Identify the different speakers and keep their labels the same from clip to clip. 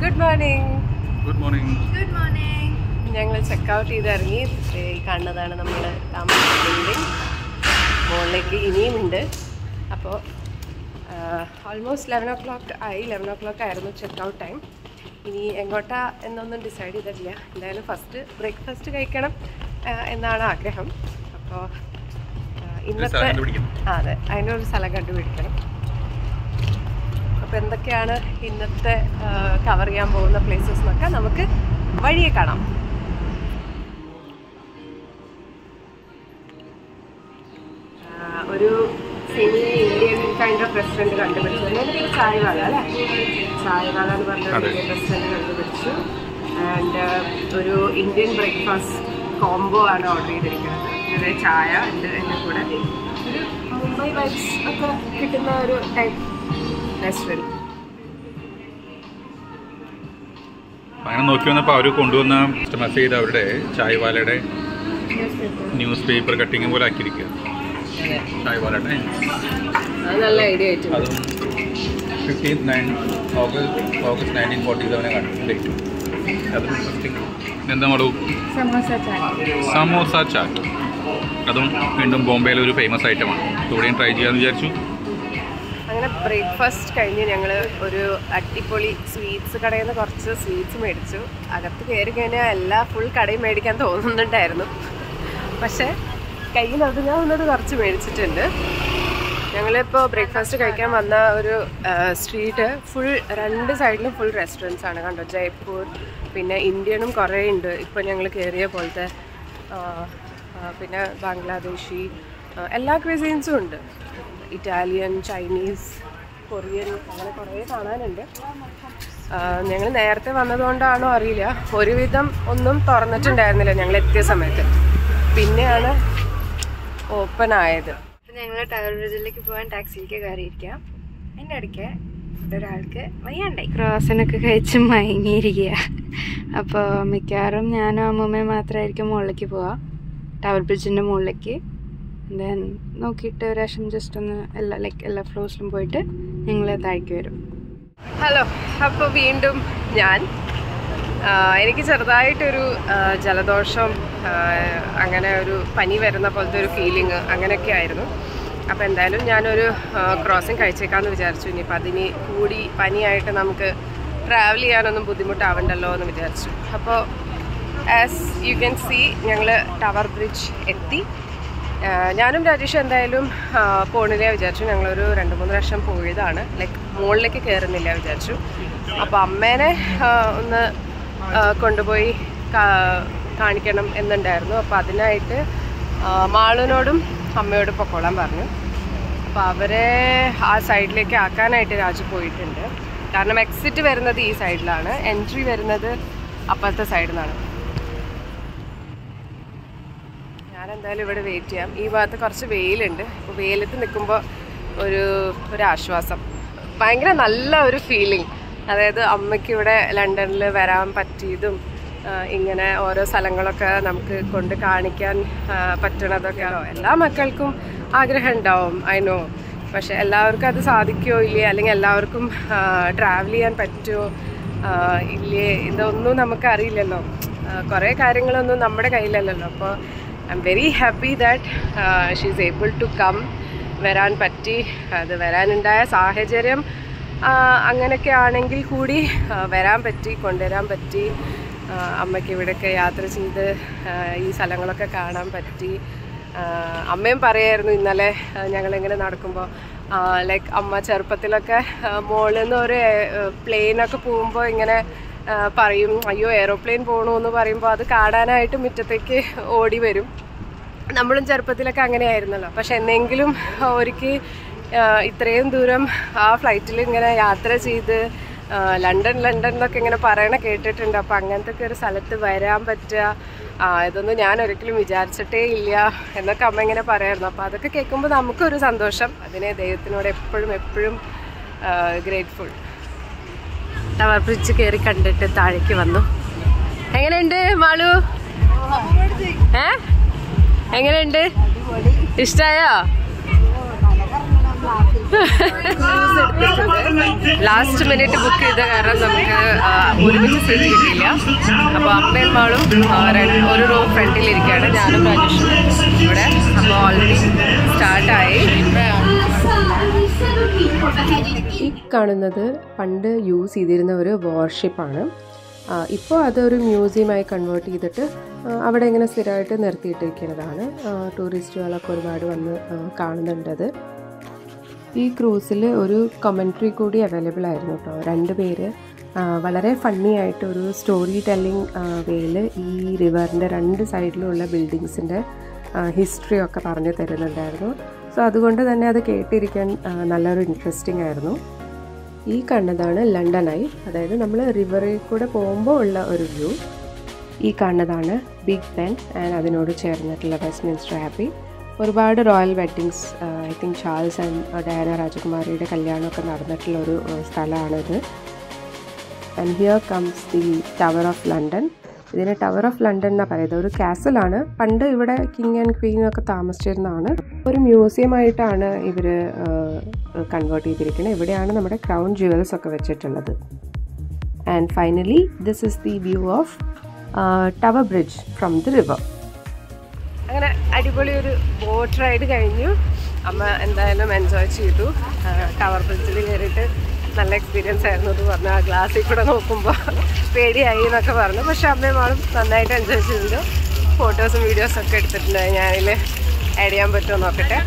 Speaker 1: Good morning
Speaker 2: good morning
Speaker 3: good morning
Speaker 1: ഞങ്ങൾ checkout ചെയ്ത് ഇറങ്ങി ദേ ഈ കാണുന്നതാണ് നമ്മൾ താമസിച്ച ബിൽഡിംഗ് മുകളിലേക്ക് ഇനിയും ഉണ്ട് അപ്പോൾ ഓൾമോസ്റ്റ് ലെവൻ ഓ ക്ലോക്ക് ആയി ലെവൻ ഓ ക്ലോക്ക് ആയിരുന്നു ചെക്കൗട്ട് ടൈം ഇനി എങ്ങോട്ടാ എന്നൊന്നും ഡിസൈഡ് ചെയ്തിട്ടില്ല എന്തായാലും ഫസ്റ്റ് ബ്രേക്ക്ഫാസ്റ്റ് കഴിക്കണം ആ, എന്നാണ് ആഗ്രഹം അപ്പോൾ ഇന്നത്തെ
Speaker 2: സ്ഥലം കണ്ടുപിടിക്കണം.
Speaker 1: ആ, അതെ അതിൻ്റെ ഒരു സ്ഥലം കണ്ടുപിടിക്കണം അപ്പോൾ എന്തൊക്കെയാണ് ഇന്നത്തെ കവർ ചെയ്യാൻ പോകുന്ന പ്ലേസസ് എന്നൊക്കെ നമുക്ക് വഴിയെ കാണാം ആ, ഒരു semi Indian kind of restaurant കണ്ടുപിടിച്ചു എൻ്റെ ചായവാല അല്ലേ ചായവാല എന്ന് പറഞ്ഞ
Speaker 2: അതെ.
Speaker 1: ഒരു റെസ്റ്റോറൻറ്റ് കണ്ടുപിടിച്ചു ആൻഡ് ഒരു ഇന്ത്യൻ ബ്രേക്ക്ഫാസ്റ്റ് കോംബോ ആണ് ഓർഡർ ചെയ്തിരിക്കുന്നത് ഇത് ചായ ഉണ്ട് എൻ്റെ കൂടെ ഒരു മുംബൈ വൈബ്സ് ഒക്കെ കിട്ടുന്ന ഒരു ടൈപ്പ് റെസ്റ്റോറൻറ്റ്
Speaker 2: അങ്ങനെ നോക്കി വന്നപ്പോൾ അവർ കൊണ്ടുവന്ന കസ്റ്റമൈസ് ചെയ്ത് അവരുടെ ചായവാലയുടെ ന്യൂസ് പേപ്പർ കട്ടിങ് പോലെ ആക്കിയിരിക്കുക ചായവാലയുടെ
Speaker 1: അത് നല്ല ഐഡിയ ആയിട്ടുണ്ട്
Speaker 2: അതും fifteen nine August August nineteen forty സെവനെ കാണും ഡേറ്റ് അതും ഇൻട്രസ്റ്റിംഗ് എന്താ മടു
Speaker 3: സമോസ ചായ
Speaker 2: സമോസ ചാറ്റ് അതും വീണ്ടും ബോംബെയിലെ ഒരു ഫേമസ് ഐറ്റമാണ് ഇവിടെയും ട്രൈ ചെയ്യാമെന്ന് വിചാരിച്ചു
Speaker 1: അങ്ങനെ ബ്രേക്ക്ഫാസ്റ്റ് കഴിഞ്ഞ് ഞങ്ങൾ ഒരു അടിപൊളി സ്വീറ്റ്സ് കടയിൽ നിന്ന് കുറച്ച് സ്വീറ്റ്സ് മേടിച്ചു അകത്ത് കയറി കഴിഞ്ഞാൽ എല്ലാ ഫുൾ കടയും മേടിക്കാൻ തോന്നുന്നുണ്ടായിരുന്നു പക്ഷേ കയ്യിൽ ഒതുങ്ങാവുന്നത് കുറച്ച് മേടിച്ചിട്ടുണ്ട് ഞങ്ങളിപ്പോൾ ബ്രേക്ക്ഫാസ്റ്റ് കഴിക്കാൻ വന്ന ഒരു സ്ട്രീറ്റ് ഫുൾ രണ്ട് സൈഡിലും ഫുൾ റെസ്റ്റോറൻറ്റ്സ് ആണ് കണ്ടോ ജയ്പൂർ പിന്നെ ഇന്ത്യനും കുറേ ഉണ്ട് ഇപ്പോൾ ഞങ്ങൾ കയറിയ പോലത്തെ ആ, ആ, പിന്നെ ബംഗ്ലാദേശി ആ, എല്ലാ ക്വിസീൻസും ഉണ്ട് ഇറ്റാലിയൻ ചൈനീസ് കൊറിയൻ അങ്ങനെ കുറേ കാണാനുണ്ട് ഞങ്ങൾ നേരത്തെ വന്നതുകൊണ്ടാണോ അറിയില്ല ഒരുവിധം ഒന്നും തുറന്നിട്ടുണ്ടായിരുന്നില്ല ഞങ്ങൾ എത്തിയ സമയത്ത് പിന്നെയാണ് ഓപ്പൺ ആയത്
Speaker 3: അപ്പം ഞങ്ങൾ ടവർ ബ്രിഡ്ജിലേക്ക് പോകാൻ ടാക്സിയിലേക്ക് കയറിയിരിക്കാം എൻ്റെ ഇടയ്ക്ക് ഒരാൾക്ക് വയ്യാണ്ടായി ക്രോസനൊക്കെ കഴിച്ച് മയങ്ങിയിരിക്കുക അപ്പോൾ മിക്കവാറും ഞാനും അമ്മൂമ്മയും മാത്രമായിരിക്കും മുകളിലേക്ക് പോവാ ടവർ ബ്രിഡ്ജിൻ്റെ മുകളിലേക്ക് ദെൻ നോക്കിയിട്ട് ഒരു പ്രാവശ്യം ജസ്റ്റ് ഒന്ന് എല്ലാ ലൈക്ക് എല്ലാ ഫ്ലോസിലും പോയിട്ട് ഞങ്ങൾ താഴേക്ക് വരും
Speaker 1: ഹലോ അപ്പോൾ വീണ്ടും ഞാൻ ആ, എനിക്ക് ചെറുതായിട്ടൊരു ആ, ജലദോഷം ആ, അങ്ങനെ ഒരു പനി വരുന്ന പോലത്തെ ഒരു ഫീലിംഗ് അങ്ങനെയൊക്കെ ആയിരുന്നു അപ്പോൾ എന്തായാലും ഞാനൊരു ക്രോസിങ് കഴിച്ചേക്കാമെന്ന് വിചാരിച്ചു ഇനിയിപ്പോൾ അതിന് കൂടി പനിയായിട്ട് നമുക്ക് ട്രാവൽ ചെയ്യാനൊന്നും ബുദ്ധിമുട്ടാവണ്ടല്ലോ എന്ന് വിചാരിച്ചു അപ്പോൾ ആസ് യു ക്യാൻ സി ഞങ്ങൾ ടവർ ബ്രിഡ്ജ് എത്തി ആ, ഞാനും രാജേഷും എന്തായാലും ആ, പോണില്ല വിചാരിച്ചു ഞങ്ങളൊരു രണ്ട് മൂന്ന് പ്രാവശ്യം പോയതാണ് ലൈക്ക് മുകളിലേക്ക് കയറുന്നില്ല വിചാരിച്ചു അപ്പോൾ അമ്മേനെ ആ, ഒന്ന് ആ, കൊണ്ടുപോയി കാ- കാണിക്കണം എന്നുണ്ടായിരുന്നു അപ്പോൾ അതിനായിട്ട് ആ, മാളുവിനോടും അമ്മയോടും പൊക്കോളാൻ പറഞ്ഞു അപ്പോൾ അവരെ ആ സൈഡിലേക്ക് ആക്കാനായിട്ട് രാജു പോയിട്ടുണ്ട് കാരണം എക്സിറ്റ് വരുന്നത് ഈ സൈഡിലാണ് എൻട്രി വരുന്നത് അപ്പുറത്തെ സൈഡിൽ നിന്നാണ് ഞാൻ എന്തായാലും ഇവിടെ വെയിറ്റ് ചെയ്യാം ഈ ഭാഗത്ത് കുറച്ച് വെയിലുണ്ട് അപ്പോൾ വെയിലത്ത് നിൽക്കുമ്പോൾ ഒരു ഒരു ആശ്വാസം ഭയങ്കര നല്ല ഒരു ഫീലിംഗ് അതായത് അമ്മയ്ക്ക് ഇവിടെ ലണ്ടനിൽ വരാൻ പറ്റിയതും ആ, ഇങ്ങനെ ഓരോ സ്ഥലങ്ങളൊക്കെ നമുക്ക് കൊണ്ട് കാണിക്കാൻ ആ, പറ്റണതൊക്കെ എല്ലാ മക്കൾക്കും ആഗ്രഹം ഉണ്ടാവും ഐ നോ പക്ഷെ എല്ലാവർക്കും അത് സാധിക്കുമോ ഇല്ലേ അല്ലെങ്കിൽ എല്ലാവർക്കും ട്രാവൽ ചെയ്യാൻ പറ്റുമോ ആഹ് ഇല്ലേ ഇതൊന്നും നമുക്കറിയില്ലല്ലോ കുറേ കാര്യങ്ങളൊന്നും നമ്മുടെ കയ്യിലല്ലല്ലോ അപ്പോൾ I'm very happy that she is able to come വരാൻ പറ്റി അത് വരാനുണ്ടായ സാഹചര്യം ആഹ് അങ്ങനെയൊക്കെ ആണെങ്കിൽ കൂടി ആഹ് വരാൻ പറ്റി കൊണ്ടുവരാൻ പറ്റി ആഹ് അമ്മയ്ക്ക് ഇവിടെയൊക്കെ യാത്ര ചെയ്ത് ആഹ് ഈ സ്ഥലങ്ങളൊക്കെ കാണാൻ പറ്റി ആഹ് അമ്മയും പറയായിരുന്നു ഇന്നലെ ആഹ് ഞങ്ങളിങ്ങനെ നടക്കുമ്പോൾ ലൈക്ക് അമ്മ ചെറുപ്പത്തിലൊക്കെ ആഹ് മുകളിൽ നിന്ന് ഒരു പ്ലെയിനൊക്കെ പോകുമ്പോൾ ഇങ്ങനെ ആഹ് പറയും അയ്യോ എയ്റോപ്ലെയിൻ പോകണു എന്ന് പറയുമ്പോൾ അത് കാണാനായിട്ട് മുറ്റത്തേക്ക് ഓടി വരും നമ്മളും ചെറുപ്പത്തിലൊക്കെ അങ്ങനെയായിരുന്നല്ലോ പക്ഷെ എന്നെങ്കിലും ഒരിക്കൽ ഇത്രയും ദൂരം ആ ഫ്ലൈറ്റിൽ ഇങ്ങനെ യാത്ര ചെയ്ത് ആ, ലണ്ടൻ ലണ്ടൻ എന്നൊക്കെ ഇങ്ങനെ പറയണ കേട്ടിട്ടുണ്ട് അപ്പം അങ്ങനത്തെ ഒക്കെ ഒരു സ്ഥലത്ത് വരാൻ പറ്റുക ആ, ഇതൊന്നും ഞാൻ ഒരിക്കലും വിചാരിച്ചിട്ടേ ഇല്ല എന്നൊക്കെ അമ്മ ഇങ്ങനെ പറയായിരുന്നു അപ്പോൾ അതൊക്കെ കേൾക്കുമ്പോൾ നമുക്കൊരു സന്തോഷം അതിനെ ദൈവത്തിനോട് എപ്പോഴും എപ്പോഴും ഗ്രേറ്റ്ഫുൾ ടവർ ബ്രിഡ്ജ് കയറി കണ്ടിട്ട് താഴേക്ക് വന്നു എങ്ങനെയുണ്ട് മാളു ഏ എങ്ങനെയുണ്ട് ഇഷ്ടായോ ലാസ്റ്റ് മിനിറ്റ് ബുക്ക് ചെയ്ത കാരണം നമുക്ക് ആ, ഒരുമിച്ച് സീറ്റ് കിട്ടിയില്ല അപ്പോൾ അമ്മയും മാളും ആ, രണ്ട് ഒരു റോ ഫ്രണ്ടിലിരിക്കുകയാണ് ഞാനും രാജേഷും ഇവിടെ അപ്പോൾ ഓൾറെഡി സ്റ്റാർട്ടായി ഈ കാണുന്നത് പണ്ട് യൂസ് ചെയ്തിരുന്ന ഒരു വാർഷിപ്പാണ് ഇപ്പോൾ അതൊരു മ്യൂസിയമായി കൺവേർട്ട് ചെയ്തിട്ട് ആ, അവിടെ ഇങ്ങനെ സ്ഥിരമായിട്ട് നിർത്തിയിട്ടിരിക്കുന്നതാണ് ആ, ടൂറിസ്റ്റുകളൊക്കെ ഒരുപാട് വന്ന് ആ, കാണുന്നുണ്ടത് ഈ ക്രൂസിൽ ഒരു കമൻട്രി കൂടി അവൈലബിൾ ആയിരുന്നു കേട്ടോ രണ്ട് പേര് ആ, വളരെ ഫണ്ണി ആയിട്ട് ഒരു സ്റ്റോറി ടെല്ലിംഗ് വേയിൽ ഈ റിവറിൻ്റെ രണ്ട് സൈഡിലുള്ള ബിൽഡിങ്സിൻ്റെ ഹിസ്റ്ററി ഒക്കെ പറഞ്ഞു തരുന്നുണ്ടായിരുന്നു സോ അതുകൊണ്ട് തന്നെ അത് കേട്ടിരിക്കാൻ ആ, നല്ലൊരു ഇൻട്രസ്റ്റിംഗ് ആയിരുന്നു ഈ കാണുന്നതാണ് ലണ്ടൻ ഐ അതായത് നമ്മൾ റിവറിൽ കൂടെ പോകുമ്പോൾ ഉള്ള ഒരു വ്യൂ ഈ കാണുന്നതാണ് ബിഗ് ബെൻ ആൻഡ് അതിനോട് ചേർന്നിട്ടുള്ള വെസ്റ്റ്മിൻസ്റ്റർ ഹാപ്പി ഒരുപാട് royal weddings I think Charles and Diana രാജകുമാരിയുടെ കല്യാണമൊക്കെ നടന്നിട്ടുള്ള ഒരു ആ, സ്ഥലമാണിത് and here comes the tower of London ഇതിന് ടവർ ഓഫ് ലണ്ടൻ എന്നാണ് പറയുന്നത് ഒരു കാസലാണ് പണ്ട് ഇവിടെ കിങ് ആൻഡ് ക്വീനും ഒക്കെ താമസിച്ചിരുന്നതാണ് ഒരു മ്യൂസിയം ആയിട്ടാണ് ഇവർ കൺവേർട്ട് ചെയ്തിരിക്കുന്നത് ഇവിടെയാണ് നമ്മുടെ ക്രൗൺ ജുവൽസ് ഒക്കെ വെച്ചിട്ടുള്ളത് and finally this is the view of tower bridge from the river അങ്ങനെ അടിപൊളി ഒരു ബോട്ട് റൈഡ് കഴിഞ്ഞു അമ്മ എന്തായാലും എൻജോയ് ചെയ്തു ടവർ ബ്രിഡ്ജിൽ കയറിയിട്ട് നല്ല എക്സ്പീരിയൻസ് ആയിരുന്നു എന്ന് പറഞ്ഞു ആ ഗ്ലാസ്സിൽ കൂടെ നോക്കുമ്പോൾ പേടിയായി എന്നൊക്കെ പറഞ്ഞു പക്ഷെ അമ്മയും ആളും നന്നായിട്ട് എൻജോയ് ചെയ്തിട്ടുണ്ട് ഫോട്ടോസും വീഡിയോസും ഒക്കെ എടുത്തിട്ടുണ്ട് ഞാനിൽ ആഡ് ചെയ്യാൻ പറ്റുമോ നോക്കട്ടെ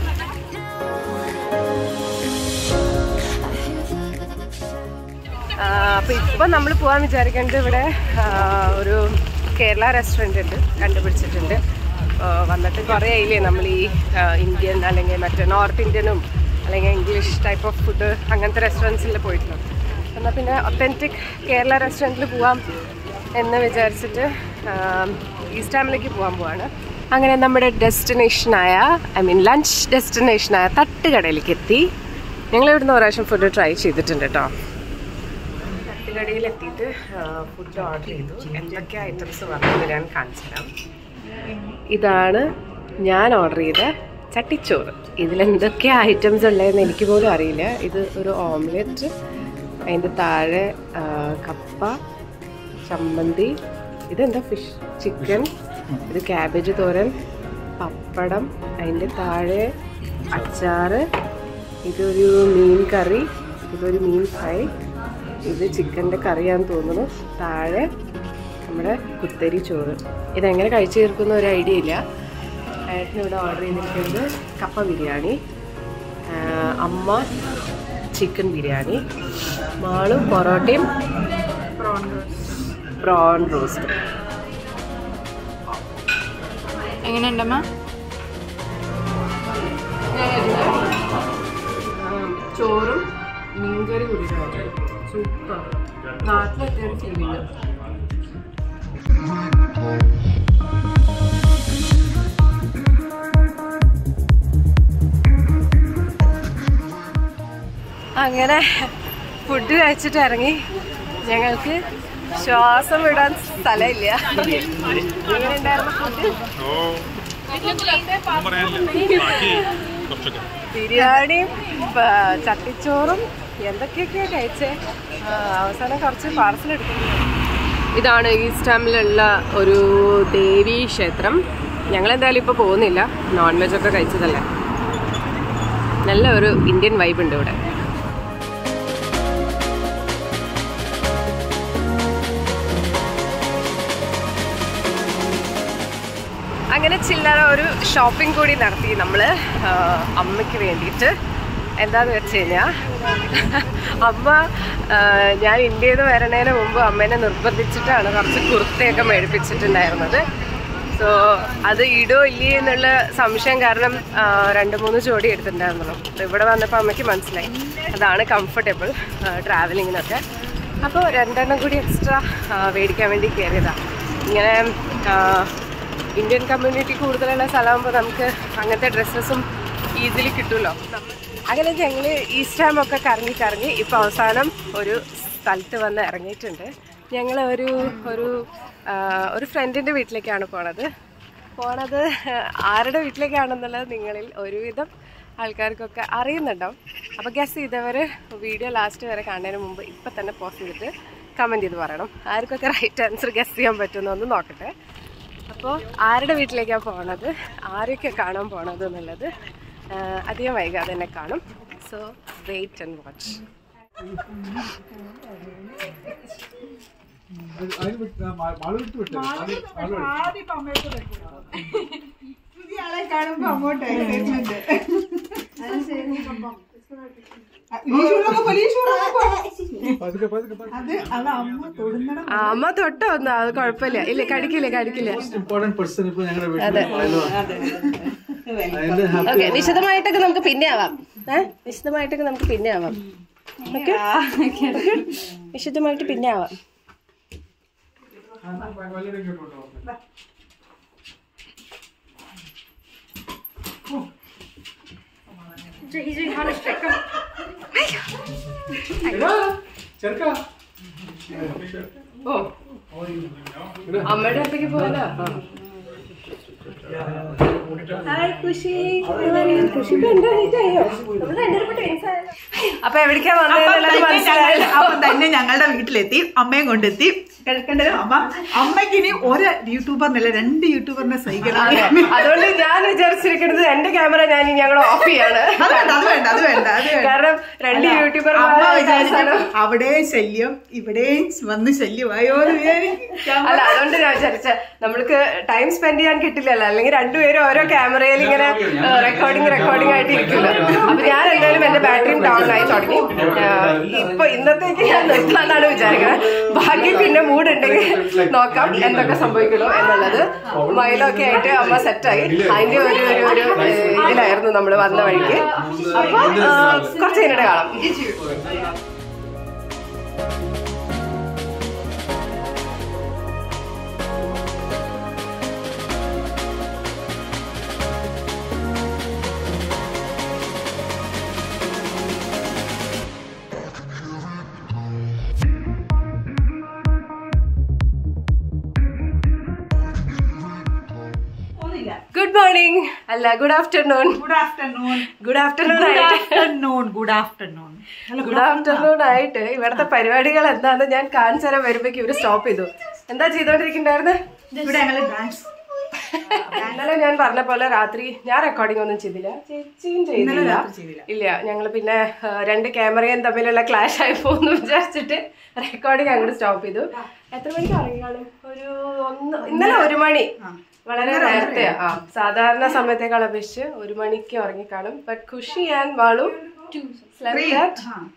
Speaker 1: അപ്പോൾ ഇപ്പം നമ്മൾ പോകാൻ വിചാരിക്കേണ്ടത് ഇവിടെ ആ, ഒരു കേരള റെസ്റ്റോറൻറ്റ് ഉണ്ട് കണ്ടുപിടിച്ചിട്ടുണ്ട് ആ, വന്നിട്ട് കുറേ ആയില്ലേ നമ്മൾ ഈ ആ, ഇന്ത്യൻ അല്ലെങ്കിൽ മറ്റേ നോർത്ത് ഇന്ത്യനും അല്ലെങ്കിൽ ഇംഗ്ലീഷ് ടൈപ്പ് ഓഫ് ഫുഡ് അങ്ങനത്തെ റെസ്റ്റോറൻറ്റ്സിൽ പോയിട്ടുള്ളത് എന്നാൽ പിന്നെ ഒത്തൻറ്റിക് കേരള റെസ്റ്റോറൻറ്റിൽ പോവാം എന്ന് വിചാരിച്ചിട്ട് ഈസ്റ്റാമിലേക്ക് പോകാൻ പോവാണ് അങ്ങനെ നമ്മുടെ ഡെസ്റ്റിനേഷനായ ഐ മീൻ ലഞ്ച് ഡെസ്റ്റിനേഷനായ തട്ടുകടയിലേക്ക് എത്തി ഞങ്ങൾ ഇവിടുന്ന് ഒരു പ്രാവശ്യം ഫുഡ് ട്രൈ ചെയ്തിട്ടുണ്ട് കേട്ടോ തട്ടുകടയിൽ എത്തിയിട്ട് ഫുഡ് ഓർഡർ ചെയ്തു എന്തൊക്കെ ഐറ്റംസ് വന്നത് ഞാൻ കാണിച്ചു തരാം ഇതാണ് ഞാൻ ഓർഡർ ചെയ്ത ചട്ടിച്ചോറ് ഇതിലെന്തൊക്കെ ഐറ്റംസ് ഉള്ളതെന്ന് എനിക്ക് പോലും അറിയില്ല ഇത് ഒരു ഓംലെറ്റ് അതിൻ്റെ താഴെ ആ, കപ്പ ചമ്മന്തി ഇതെന്താ ഫിഷ് ചിക്കൻ ഇത് ക്യാബേജ് തോരൻ പപ്പടം അതിൻ്റെ താഴെ അച്ചാറ് ഇതൊരു മീൻ കറി ഇതൊരു മീൻ ഫ്രൈ ഇത് ചിക്കൻ്റെ കറിയാന്ന് തോന്നുന്നു താഴെ നമ്മുടെ കുത്തരി ചോറ് ഇതെങ്ങനെ കഴിച്ചു തീർക്കുന്ന ഒരു ഐഡിയ ഇല്ല ഏട്ടന് ഇവിടെ ഓർഡർ ചെയ്തിരിക്കുന്നത് കപ്പ ബിരിയാണി ആ, അമ്മ ചിക്കൻ ബിരിയാണി മാളും പൊറോട്ടയും പ്രോൺ റോസ്റ്റ്
Speaker 3: എങ്ങനെയുണ്ടമ്മ
Speaker 1: ചോറും മീൻകറി കൂടിയിട്ടാണ് സൂപ്പർ നാട്ടിലെത്തിയ ഒരു ഫീലിംഗ് അങ്ങനെ ഫുഡ് കഴിച്ചിട്ട് ഇറങ്ങി ഞങ്ങൾക്ക് ശ്വാസം വിടാൻ സ്ഥലമില്ല എങ്ങനെയുണ്ടായിരുന്നു ഫുഡ്
Speaker 2: ഓ ഒന്നും പറയാനില്ല ബാക്കി കുറച്ചൊക്കെ
Speaker 1: ബിരിയാണിയും പ- ചട്ടിച്ചോറും എന്തൊക്കെയൊക്കെയാ കഴിച്ചേ ആ, അവസാനം കുറച്ച് പാർസൽ എടുക്കുന്നു ഇതാണ് ഈസ്റ്റാമിലുള്ള ഒരു ദേവി ക്ഷേത്രം ഞങ്ങൾ എന്തായാലും ഇപ്പോൾ പോകുന്നില്ല നോൺ വെജ് ഒക്കെ കഴിച്ചതല്ലേ നല്ല ഒരു ഇന്ത്യൻ വൈബ് ഉണ്ട് ഇവിടെ അങ്ങനെ ചില്ലറ ഒരു ഷോപ്പിംഗ് കൂടി നടത്തി നമ്മൾ അമ്മയ്ക്ക് വേണ്ടിയിട്ട് എന്താന്ന് വെച്ച് കഴിഞ്ഞാൽ അമ്മ ആ, ഞാൻ ഇന്ത്യയിൽ നിന്ന് വരണതിന് മുമ്പ് അമ്മേനെ നിർബന്ധിച്ചിട്ടാണ് കുറച്ച് കുർത്തയൊക്കെ മേടിപ്പിച്ചിട്ടുണ്ടായിരുന്നത് സോ അത് ഇടോ ഇല്ലേ എന്നുള്ള സംശയം കാരണം ആ, രണ്ട് മൂന്ന് ജോഡി എടുത്തിട്ടുണ്ടായിരുന്നുള്ളൂ അപ്പോൾ ഇവിടെ വന്നപ്പോൾ അമ്മയ്ക്ക് മനസ്സിലായി അതാണ് കംഫർട്ടബിൾ ട്രാവലിങ്ങിനൊക്കെ അപ്പോൾ രണ്ടെണ്ണം കൂടി എക്സ്ട്രാ മേടിക്കാൻ വേണ്ടി കയറിയതാണ് ഇങ്ങനെ ആ, ഇന്ത്യൻ കമ്മ്യൂണിറ്റി കൂടുതലുള്ള സ്ഥലമാകുമ്പോൾ നമുക്ക് അങ്ങനത്തെ ഡ്രസ്സസും ഈസിലി കിട്ടുമല്ലോ അങ്ങനെ ഞങ്ങൾ ഈസ്റ്റ് ഒക്കെ കറങ്ങി കറങ്ങി ഇപ്പോൾ അവസാനം ഒരു സ്ഥലത്ത് വന്ന് ഇറങ്ങിയിട്ടുണ്ട് ഞങ്ങൾ ഒരു ഒരു ആ, ഒരു ഫ്രണ്ടിൻ്റെ വീട്ടിലേക്കാണ് പോണത് പോണത് ആരുടെ വീട്ടിലേക്കാണെന്നുള്ളത് നിങ്ങളിൽ ഒരുവിധം ആൾക്കാർക്കൊക്കെ അറിയുന്നുണ്ടാവും അപ്പോൾ ഗസ് ചെയ്തവർ വീഡിയോ ലാസ്റ്റ് വരെ കാണുന്നതിന് മുമ്പ് ഇപ്പം തന്നെ പോസ്റ്റ് ചെയ്തിട്ട് കമൻറ്റ് ചെയ്ത് പറയണം ആർക്കൊക്കെ റൈറ്റ് ആൻസർ ഗസ് ചെയ്യാൻ പറ്റുമെന്ന് ഒന്ന് നോക്കട്ടെ അപ്പോൾ ആരുടെ വീട്ടിലേക്കാണ് പോണത് ആരൊക്കെ കാണാൻ പോണത് എന്നുള്ളത് ആ, അധികം വൈകാതെ തന്നെ കാണും സോ വെയിറ്റ് ആൻഡ് വാച്ച്
Speaker 4: കാണുമ്പോ അങ്ങോട്ട് അത് അത് അമ്മ തൊടുന്നടം
Speaker 1: ആ, അമ്മ തൊട്ടോ ഒന്ന് അത് കുഴപ്പമില്ല ഇല്ല കടിക്കില്ല കടിക്കില്ല
Speaker 5: ഇമ്പോർട്ടന്റ് പേഴ്സൺ ഇപ്പൊ ഞങ്ങളുടെ വീട്ടിൽ അതിന്റെ
Speaker 1: ഓക്കെ വിശദമായിട്ടൊക്കെ നമുക്ക് പിന്നെ ആവാം ഏ വിശദമായിട്ടൊക്കെ നമുക്ക് പിന്നെ ആവാം ഓക്കെ വിശദമായിട്ട് പിന്നെ ആവാം
Speaker 5: ചെറുക്കാ
Speaker 1: ഓ അമ്മയുടെ അടുത്തേക്ക് പോയതാ ഹായ് ഖുഷി ഖുഷി ഇപ്പൊ എന്താ ലേറ്റ് ആയോ നമ്മള് രണ്ടുപേരും ഇപ്പൊ tense ആയല്ലോ. അപ്പൊ എവിടേക്കാ വന്നതെന്നുള്ളത് മനസ്സിലായല്ലോ
Speaker 4: അപ്പൊ തന്നെ ഞങ്ങളുടെ വീട്ടിലെത്തി അമ്മയും കൊണ്ടെത്തി കിഴക്കേണ്ടത് അമ്മ അമ്മയ്ക്ക് ഇനി ഒരു യൂട്യൂബറിനല്ല രണ്ട് യൂട്യൂബറിനെ സഹിക്കണം
Speaker 1: അതെ. അതുകൊണ്ട് ഞാൻ വിചാരിച്ചിരിക്കുന്നത് എന്റെ ക്യാമറ ഞാൻ ഇനി ഞങ്ങൾ ഓഫ് ചെയ്യാണ്
Speaker 4: അത് വേണ്ട അത് വേണ്ട അത് വേണ്ട അത് വേണ്ട
Speaker 1: കാരണം രണ്ട്
Speaker 4: അല്ല,
Speaker 1: യൂട്യൂബർ
Speaker 4: അമ്മ വിചാരിക്കും അവിടെ ശല്യം ഇവിടെയും വന്ന് ശല്യമായോ എന്ന് വിചാരിക്കും
Speaker 1: അല്ല അതുകൊണ്ട് ഞാൻ വിചാരിച്ച നമ്മൾക്ക് ടൈം സ്പെൻഡ് ചെയ്യാൻ കിട്ടില്ലല്ലോ അല്ലെങ്കിൽ രണ്ടുപേരും ഓരോ ക്യാമറയിൽ ഇങ്ങനെ റെക്കോർഡിംഗ് റെക്കോർഡിംഗ് ആയിട്ട് ഇരിക്കുമല്ലോ അപ്പൊ ഞാൻ എന്തായാലും എന്റെ ബാറ്ററിയും ഡൗൺ ആയി തുടങ്ങി ആ, ഇപ്പൊ ഇന്നത്തേക്ക് ഞാൻ നിർത്താന്നാണ് വിചാരിക്കുന്നത് ബാക്കി പിന്നെ മൂഡ് ഉണ്ടെങ്കിൽ നോക്കാം എന്തൊക്കെ സംഭവിക്കുമല്ലോ എന്നുള്ളത് മയിലൊക്കെ ആയിട്ട് അമ്മ സെറ്റായി അതിന്റെ ഒരു ഒരു ഒരു ഏ, ഇതിലായിരുന്നു നമ്മൾ വന്ന വഴിക്ക് അപ്പൊ ആ, കുറച്ച് കഴിഞ്ഞിട്ട് കാണാം ഗുഡ് മോർണിംഗ് അല്ല good afternoon
Speaker 4: good afternoon
Speaker 1: good afternoon
Speaker 4: good
Speaker 1: ആയിട്ട്
Speaker 4: afternoon good afternoon
Speaker 1: good afternoon ആയിട്ട് ഇവിടുത്തെ പരിപാടികൾ എന്താന്ന് ഞാൻ കാണിച്ചു തരാൻ വരുമ്പോഴേക്കും ഇവര് സ്റ്റോപ്പ് ചെയ്തു എന്താ ചെയ്തോണ്ടിരിക്കണ്ടായിരുന്നത്
Speaker 4: ഇവിടെ ഞങ്ങൾ ഡാൻസ്
Speaker 1: ഇന്നലെ ഞാൻ പറഞ്ഞ പോലെ രാത്രി ഞാൻ റെക്കോർഡിംഗ് ഒന്നും ചെയ്തില്ല ചേച്ചിയും ചെയ്തില്ല
Speaker 4: രാത്രി ചെയ്തില്ല.
Speaker 1: ഇല്ല ഞങ്ങൾ പിന്നെ ആ, രണ്ട് ക്യാമറയും തമ്മിലുള്ള ക്ലാഷ് ആയി പോകുന്നു വിചാരിച്ചിട്ട് റെക്കോർഡിംഗ് അങ്ങോട്ട് സ്റ്റോപ്പ് ചെയ്തു എത്ര മണിക്ക് ഇറങ്ങി കാണും ഒരു ഒന്ന് ഇന്നലെ ഒരു മണി വളരെ നേരത്തെ ആ സാധാരണ സമയത്തേക്കാൾ അപേക്ഷിച്ച് ഒരു മണിക്ക് ഉറങ്ങി കാണും but Khushi and Malu slept at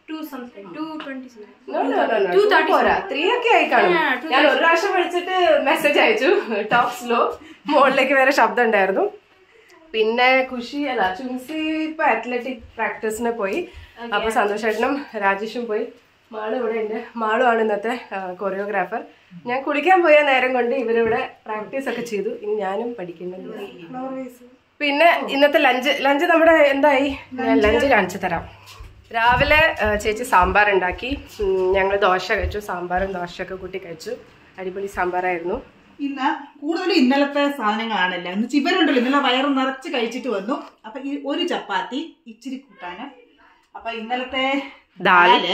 Speaker 1: No, no, no, no. Two പോരാ ത്രീ ഒക്കെ ആയി കാണും ഞാൻ ഒരു പ്രാവശ്യം വിളിച്ചിട്ട് മെസ്സേജ് അയച്ചു ടോപ്പ് സ്ലോ മുകളിലേക്ക് വേറെ ശബ്ദം ഉണ്ടായിരുന്നു പിന്നെ ഖുഷി അല്ല ചുൻസി ഇപ്പൊ അത്ലറ്റിക് പ്രാക്ടീസിന് പോയി അപ്പൊ സന്തോഷേട്ടനും രാജേഷും പോയി മാളു ഇവിടെ ഉണ്ട് മാളു ആണ് ഇന്നത്തെ കൊറിയോഗ്രാഫർ ഞാൻ കുളിക്കാൻ പോയ നേരം കൊണ്ട് ഇവരിവിടെ പ്രാക്ടീസ് ഒക്കെ ചെയ്തു ഇനി ഞാനും പഠിക്കുന്നുണ്ട് പിന്നെ ഇന്നത്തെ ലഞ്ച് ലഞ്ച് നമ്മുടെ എന്തായി ഞാൻ ലഞ്ച് കാണിച്ചു തരാം രാവിലെ ആ, ചേച്ചി സാമ്പാർ ഉണ്ടാക്കി ഞങ്ങൾ ദോശ കഴിച്ചു സാമ്പാറും ദോശയൊക്കെ കൂട്ടി കഴിച്ചു അടിപൊളി സാമ്പാറായിരുന്നു
Speaker 4: ഇന്ന് കൂടുതലും ഇന്നലത്തെ സാധനങ്ങളാണല്ല എന്ന് വെച്ചാൽ ഇവരുണ്ടല്ലോ ഇന്നലെ വയറ് നിറച്ച് കഴിച്ചിട്ട് വന്നു അപ്പൊ ഈ ഒരു ചപ്പാത്തി ഇച്ചിരി കൂട്ടാന് അപ്പൊ ഇന്നലത്തെ
Speaker 1: ദാൽ.
Speaker 4: ദാല്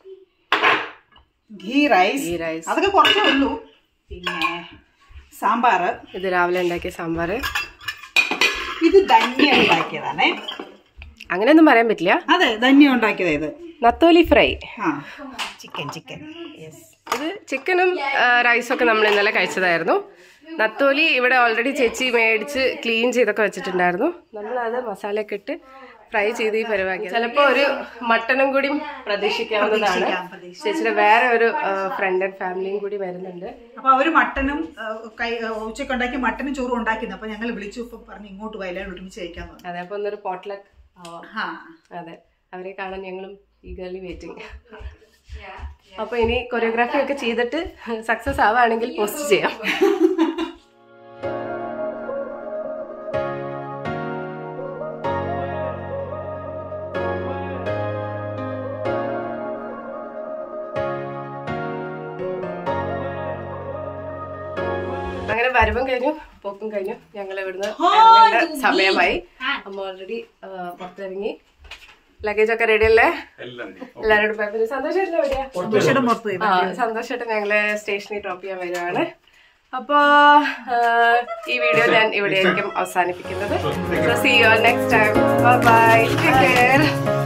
Speaker 4: ഗീ റൈസ്
Speaker 1: ഗീ റൈസ്.
Speaker 4: അതൊക്കെ കുറച്ചേ ഉള്ളൂ പിന്നെ സാമ്പാറ്
Speaker 1: ഇത് രാവിലെ ഉണ്ടാക്കിയ സാമ്പാർ
Speaker 4: ഇത് ധന്യ ഉണ്ടാക്കിയതാണേ
Speaker 1: അങ്ങനെയൊന്നും പറയാൻ പറ്റില്ല
Speaker 4: അതെ ധന്യ ഉണ്ടാക്കിയതാ ഇത്
Speaker 1: നത്തോലി ഫ്രൈ
Speaker 4: ആ ചിക്കൻ ചിക്കൻ യെസ്
Speaker 1: ഇത് ചിക്കനും റൈസൊക്കെ നമ്മൾ ഇന്നലെ കഴിച്ചതായിരുന്നു നത്തോലി ഇവിടെ ഓൾറെഡി ചേച്ചി മേടിച്ച് ക്ലീൻ ചെയ്തൊക്കെ വെച്ചിട്ടുണ്ടായിരുന്നു നമ്മളത് മസാലയൊക്കെ ഇട്ട് ഫ്രൈ ചെയ്ത് ഈ പരിപാടി ചിലപ്പോൾ ഒരു മട്ടനും കൂടി പ്രതീക്ഷിക്കാവുന്നതാണ് ചേച്ചിയുടെ വേറെ ഒരു ഫ്രണ്ട് ആൻഡ് ഫാമിലിയും കൂടി വരുന്നുണ്ട്
Speaker 4: അപ്പൊ അവര് മട്ടനും ആ, കൈ ആ, ഉച്ചയ്ക്ക് ഉണ്ടാക്കി മട്ടനും ചോറും ഉണ്ടാക്കുന്നു അപ്പൊ ഞങ്ങൾ വിളിച്ചു ഇപ്പൊ പറഞ്ഞു ഇങ്ങോട്ട് വയലാൻ ഒരുമിച്ച് കഴിക്കാൻ പറഞ്ഞു
Speaker 1: അതെ അപ്പോൾ ഒന്നൊരു പോട്ട്ലക്ക് ആവാം
Speaker 4: ആ
Speaker 1: അതെ അവരെ കാണാൻ ഞങ്ങളും ഈഗർലി വെയിറ്റിംഗ് അപ്പോൾ ഇനി കൊറിയോഗ്രാഫി ഒക്കെ ചെയ്തിട്ട് സക്സസ് ആവുകയാണെങ്കിൽ പോസ്റ്റ് ചെയ്യാം അങ്ങനെ വരവും കഴിഞ്ഞു പോക്കും കഴിഞ്ഞു ഞങ്ങൾ ഇവിടുന്ന് ഇറങ്ങേണ്ട സമയമായി അമ്മ ഓൾറെഡി പുറത്തിറങ്ങി ലഗേജ് ഒക്കെ റെഡി അല്ലേ എല്ലാവരോടും പോയപ്പോ സന്തോഷമായിട്ടില്ല എവിടെയാ
Speaker 4: സന്തോഷയുടെ പുറത്ത് പോയി
Speaker 1: ആ സന്തോഷമായിട്ട് ഞങ്ങള് സ്റ്റേഷനിൽ ഡ്രോപ്പ് ചെയ്യാൻ വരുവാണ് അപ്പോ ആ, ഈ വീഡിയോ ഞാൻ ഇവിടെയായിരിക്കും അവസാനിപ്പിക്കുന്നത് so see you next time bye take care